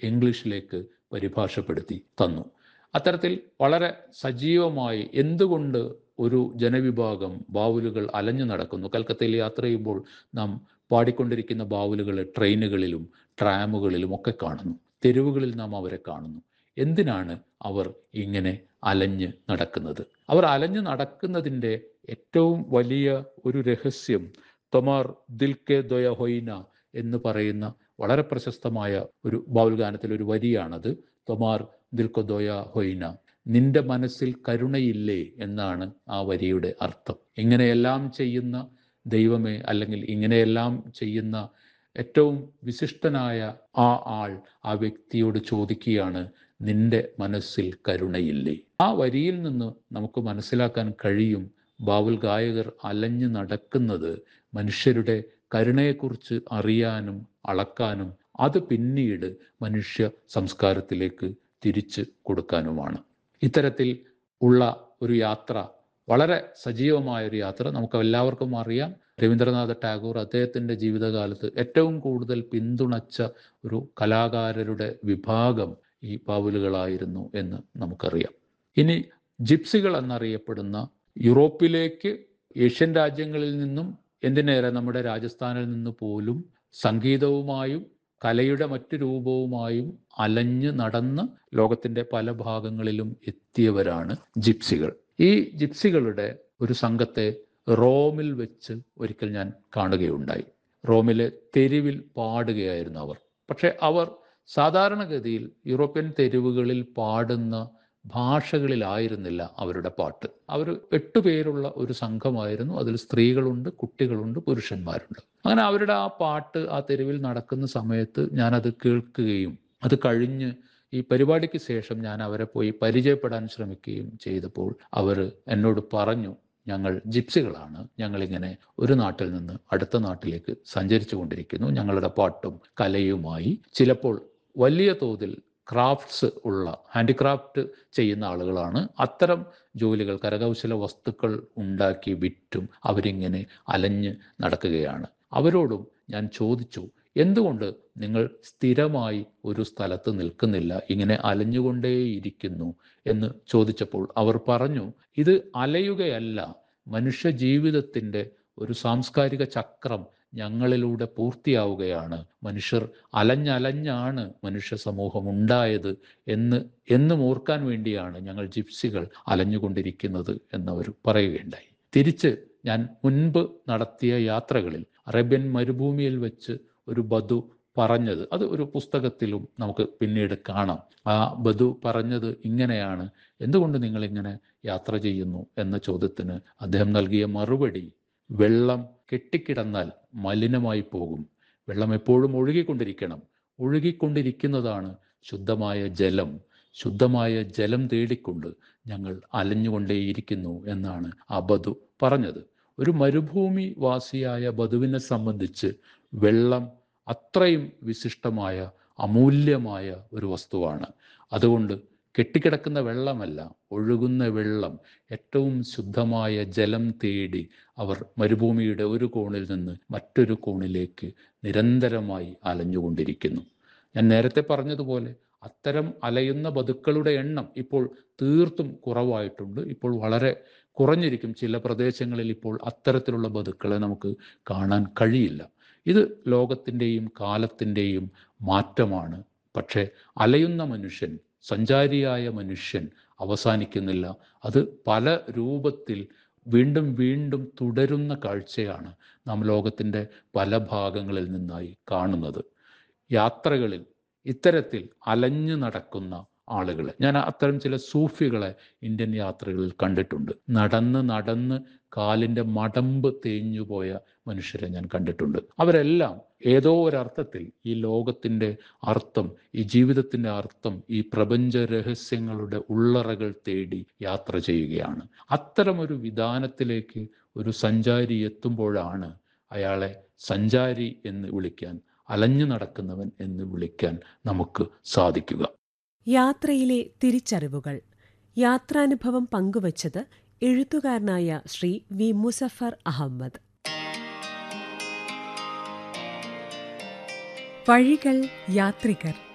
ഇംഗ്ലീഷിലേക്ക് പരിഭാഷപ്പെടുത്തി തന്നു അത്തരത്തിൽ വളരെ സജീവമായി എന്തുകൊണ്ട് ഒരു ജനവിഭാഗം ബാവുലുകൾ അലഞ്ഞു നടക്കുന്നു കൽക്കത്തയിൽ യാത്ര ചെയ്യുമ്പോൾ നാം പാടിക്കൊണ്ടിരിക്കുന്ന ബാവുലുകൾ ട്രെയിനുകളിലും ട്രാമുകളിലും ഒക്കെ കാണുന്നു തെരുവുകളിൽ നാം അവരെ കാണുന്നു എന്തിനാണ് അവർ ഇങ്ങനെ അലഞ്ഞ് നടക്കുന്നത് അവർ അലഞ്ഞു നടക്കുന്നതിൻ്റെ ഏറ്റവും വലിയ ഒരു രഹസ്യം തൊമാർ ദിൽക്കെ ദൊയ ഹൊയ്ന എന്ന് പറയുന്ന വളരെ പ്രശസ്തമായ ഒരു ബാവുൽ ഗാനത്തിലെ ഒരു വരിയാണത് തൊമാർ ദിൽക്കൊദോയ ഹൊയ്ന നിന്റെ മനസ്സിൽ കരുണയില്ലേ എന്നാണ് ആ വരിയുടെ അർത്ഥം ഇങ്ങനെയെല്ലാം ചെയ്യുന്ന ദൈവമേ അല്ലെങ്കിൽ ഇങ്ങനെയെല്ലാം ചെയ്യുന്ന ഏറ്റവും വിശിഷ്ടനായ ആ ആൾ ആ വ്യക്തിയോട് ചോദിക്കുകയാണ് നിന്റെ മനസ്സിൽ കരുണയില്ലേ ആ വരിയിൽ നിന്ന് നമുക്ക് മനസ്സിലാക്കാൻ കഴിയും ബാവുൽ ഗായകർ അലഞ്ഞു നടക്കുന്നത് മനുഷ്യരുടെ കരുണയെക്കുറിച്ച് അറിയാനും അളക്കാനും അത് പിന്നീട് മനുഷ്യ സംസ്കാരത്തിലേക്ക് തിരിച്ചു കൊടുക്കാനുമാണ് ഇത്തരത്തിൽ ഉള്ള ഒരു യാത്ര വളരെ സജീവമായ ഒരു യാത്ര നമുക്ക് എല്ലാവർക്കും അറിയാം രവീന്ദ്രനാഥ ടാഗോർ അദ്ദേഹത്തിൻ്റെ ജീവിതകാലത്ത് ഏറ്റവും കൂടുതൽ പിന്തുണച്ച ഒരു കലാകാരരുടെ വിഭാഗം ഈ പാവലുകളായിരുന്നു എന്ന് നമുക്കറിയാം ഇനി ജിപ്സികൾ എന്നറിയപ്പെടുന്ന യൂറോപ്പിലേക്ക് ഏഷ്യൻ രാജ്യങ്ങളിൽ നിന്നും എന്തിനേറെ നമ്മുടെ രാജസ്ഥാനിൽ നിന്ന് പോലും സംഗീതവുമായും കലയുടെ മറ്റു രൂപവുമായും അലഞ്ഞു നടന്ന് ലോകത്തിന്റെ പല ഭാഗങ്ങളിലും എത്തിയവരാണ് ജിപ്സികൾ ഈ ജിപ്സികളുടെ ഒരു സംഘത്തെ റോമിൽ വെച്ച് ഒരിക്കൽ ഞാൻ കാണുകയുണ്ടായി റോമിലെ തെരുവിൽ പാടുകയായിരുന്നു അവർ പക്ഷെ അവർ സാധാരണഗതിയിൽ യൂറോപ്യൻ തെരുവുകളിൽ പാടുന്ന ഭാഷകളിലായിരുന്നില്ല അവരുടെ പാട്ട് അവർ എട്ട് പേരുള്ള ഒരു സംഘമായിരുന്നു അതിൽ സ്ത്രീകളുണ്ട് കുട്ടികളുണ്ട് പുരുഷന്മാരുണ്ട് അങ്ങനെ അവരുടെ ആ പാട്ട് ആ തെരുവിൽ നടക്കുന്ന സമയത്ത് ഞാനത് കേൾക്കുകയും അത് കഴിഞ്ഞ് ഈ പരിപാടിക്ക് ശേഷം ഞാൻ അവരെ പോയി പരിചയപ്പെടാൻ ശ്രമിക്കുകയും ചെയ്തപ്പോൾ അവർ എന്നോട് പറഞ്ഞു ഞങ്ങൾ ജിപ്സികളാണ് ഞങ്ങളിങ്ങനെ ഒരു നാട്ടിൽ നിന്ന് അടുത്ത നാട്ടിലേക്ക് സഞ്ചരിച്ചു കൊണ്ടിരിക്കുന്നു ഞങ്ങളുടെ പാട്ടും കലയുമായി ചിലപ്പോൾ വലിയ തോതിൽ ക്രാഫ്റ്റ്സ് ഉള്ള ഹാൻഡിക്രാഫ്റ്റ് ചെയ്യുന്ന ആളുകളാണ് അത്തരം ജോലികൾ കരകൗശല വസ്തുക്കൾ ഉണ്ടാക്കി വിറ്റും അവരിങ്ങനെ അലഞ്ഞ് നടക്കുകയാണ് അവരോടും ഞാൻ ചോദിച്ചു എന്തുകൊണ്ട് നിങ്ങൾ സ്ഥിരമായി ഒരു സ്ഥലത്ത് നിൽക്കുന്നില്ല ഇങ്ങനെ അലഞ്ഞുകൊണ്ടേയിരിക്കുന്നു എന്ന് ചോദിച്ചപ്പോൾ അവർ പറഞ്ഞു ഇത് അലയുകയല്ല മനുഷ്യ ജീവിതത്തിൻ്റെ ഒരു സാംസ്കാരിക ചക്രം ഞങ്ങളിലൂടെ പൂർത്തിയാവുകയാണ് മനുഷ്യർ അലഞ്ഞലഞ്ഞാണ് മനുഷ്യ സമൂഹം ഉണ്ടായത് എന്ന് എന്നും ഓർക്കാൻ വേണ്ടിയാണ് ഞങ്ങൾ ജിപ്സികൾ അലഞ്ഞുകൊണ്ടിരിക്കുന്നത് എന്നവർ പറയുകയുണ്ടായി തിരിച്ച് ഞാൻ മുൻപ് നടത്തിയ യാത്രകളിൽ അറേബ്യൻ മരുഭൂമിയിൽ വെച്ച് ഒരു ബധു പറഞ്ഞത് അത് ഒരു പുസ്തകത്തിലും നമുക്ക് പിന്നീട് കാണാം ആ ബധു പറഞ്ഞത് ഇങ്ങനെയാണ് എന്തുകൊണ്ട് നിങ്ങൾ ഇങ്ങനെ യാത്ര ചെയ്യുന്നു എന്ന ചോദ്യത്തിന് അദ്ദേഹം നൽകിയ മറുപടി വെള്ളം കെട്ടിക്കിടന്നാൽ മലിനമായി പോകും വെള്ളം എപ്പോഴും ഒഴുകിക്കൊണ്ടിരിക്കണം ഒഴുകിക്കൊണ്ടിരിക്കുന്നതാണ് ശുദ്ധമായ ജലം ശുദ്ധമായ ജലം തേടിക്കൊണ്ട് ഞങ്ങൾ അലഞ്ഞുകൊണ്ടേയിരിക്കുന്നു എന്നാണ് ആ ബധു പറഞ്ഞത് ഒരു മരുഭൂമി വാസിയായ ബധുവിനെ സംബന്ധിച്ച് വെള്ളം അത്രയും വിശിഷ്ടമായ അമൂല്യമായ ഒരു വസ്തുവാണ് അതുകൊണ്ട് കെട്ടിക്കിടക്കുന്ന വെള്ളമല്ല ഒഴുകുന്ന വെള്ളം ഏറ്റവും ശുദ്ധമായ ജലം തേടി അവർ മരുഭൂമിയുടെ ഒരു കോണിൽ നിന്ന് മറ്റൊരു കോണിലേക്ക് നിരന്തരമായി അലഞ്ഞുകൊണ്ടിരിക്കുന്നു ഞാൻ നേരത്തെ പറഞ്ഞതുപോലെ അത്തരം അലയുന്ന ബതുക്കളുടെ എണ്ണം ഇപ്പോൾ തീർത്തും കുറവായിട്ടുണ്ട് ഇപ്പോൾ വളരെ കുറഞ്ഞിരിക്കും ചില പ്രദേശങ്ങളിൽ ഇപ്പോൾ അത്തരത്തിലുള്ള ബതുക്കളെ നമുക്ക് കാണാൻ കഴിയില്ല ഇത് ലോകത്തിൻ്റെയും കാലത്തിൻ്റെയും മാറ്റമാണ് പക്ഷേ അലയുന്ന മനുഷ്യൻ സഞ്ചാരിയായ മനുഷ്യൻ അവസാനിക്കുന്നില്ല അത് പല രൂപത്തിൽ വീണ്ടും വീണ്ടും തുടരുന്ന കാഴ്ചയാണ് നാം ലോകത്തിൻ്റെ പല ഭാഗങ്ങളിൽ നിന്നായി കാണുന്നത് യാത്രകളിൽ ഇത്തരത്തിൽ അലഞ്ഞു നടക്കുന്ന ആളുകളെ ഞാൻ അത്തരം ചില സൂഫികളെ ഇന്ത്യൻ യാത്രകളിൽ കണ്ടിട്ടുണ്ട് നടന്ന് നടന്ന് കാലിൻ്റെ മടമ്പ് തേഞ്ഞുപോയ മനുഷ്യരെ ഞാൻ കണ്ടിട്ടുണ്ട് അവരെല്ലാം ഏതോ ഒരർത്ഥത്തിൽ ഈ ലോകത്തിൻ്റെ അർത്ഥം ഈ ജീവിതത്തിൻ്റെ അർത്ഥം ഈ പ്രപഞ്ച രഹസ്യങ്ങളുടെ ഉള്ളറകൾ തേടി യാത്ര ചെയ്യുകയാണ് അത്തരമൊരു വിധാനത്തിലേക്ക് ഒരു സഞ്ചാരി എത്തുമ്പോഴാണ് അയാളെ സഞ്ചാരി എന്ന് വിളിക്കാൻ അലഞ്ഞു നടക്കുന്നവൻ എന്ന് വിളിക്കാൻ നമുക്ക് സാധിക്കുക യാത്രയിലെ തിരിച്ചറിവുകൾ യാത്രാനുഭവം പങ്കുവച്ചത് എഴുത്തുകാരനായ ശ്രീ വി മുസഫർ അഹമ്മദ് വഴികൾ യാത്രികർ